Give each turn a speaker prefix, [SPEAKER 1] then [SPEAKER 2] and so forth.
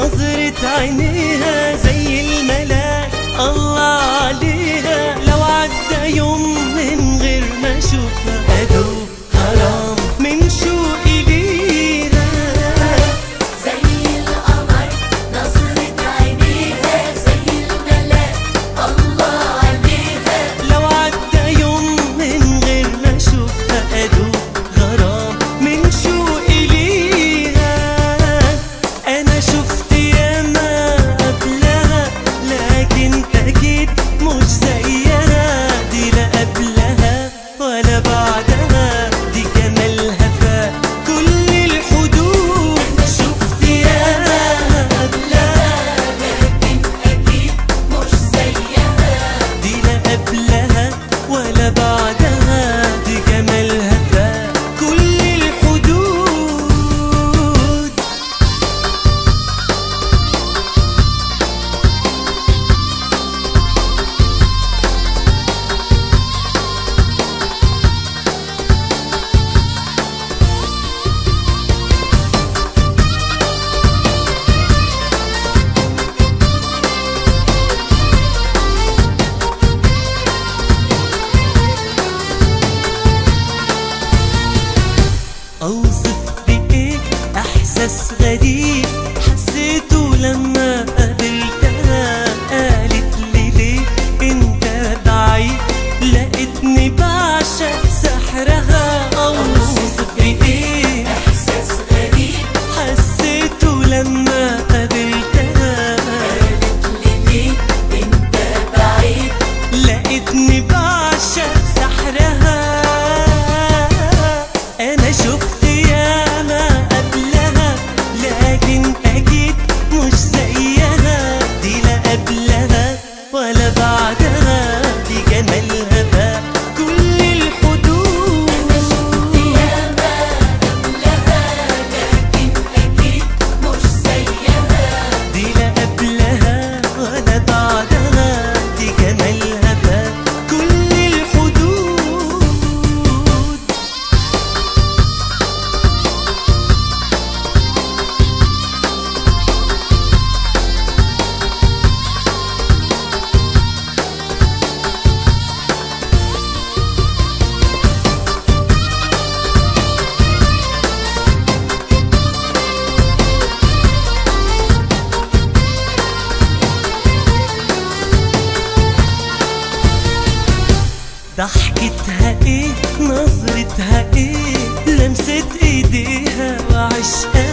[SPEAKER 1] نظرة عينيها زي الملاك الله عليها لو عدى يوم من غير ما اشوفها ادوب حرام من شوقي ليها
[SPEAKER 2] زي القمر نظرة عينيها زي الملاك الله عليها
[SPEAKER 1] لو عدى يوم من غير ما اشوفها ادوب غرام من شوقي ليها انا شفت ياما قبلها لكن اكيد مش زيها دي لا قبلها ولا بعدها دي جمالها فاق كل الحدود شفت ياما قبلها
[SPEAKER 2] لكن أكيد مش زيها
[SPEAKER 1] دي لا قبلها ولا بعدها دي جمالها فاق كل الحدود اوصف بايه احساس غريب حسيته لما قابلتها قالت لي ليه انت بعيد لقيتني بعشق سحرها اوصف بايه
[SPEAKER 2] إحساس غريب
[SPEAKER 1] حسيته لما قابلتها
[SPEAKER 2] قالت لي ليه أنت بعيد
[SPEAKER 1] لقيتني بعشق سحرها انا شفت ياما قبلها لكن اكيد مش زيها دي لا قبلها ولا بعدها دي جمالها بقى كل الحدود
[SPEAKER 2] ياما قبلها لكن أكيد مش زيها
[SPEAKER 1] دي لا قبلها ولا بعدها دي جمالها بقى كل الحدود ضحكتها ايه نظرتها ايه لمسة ايديها وعشقها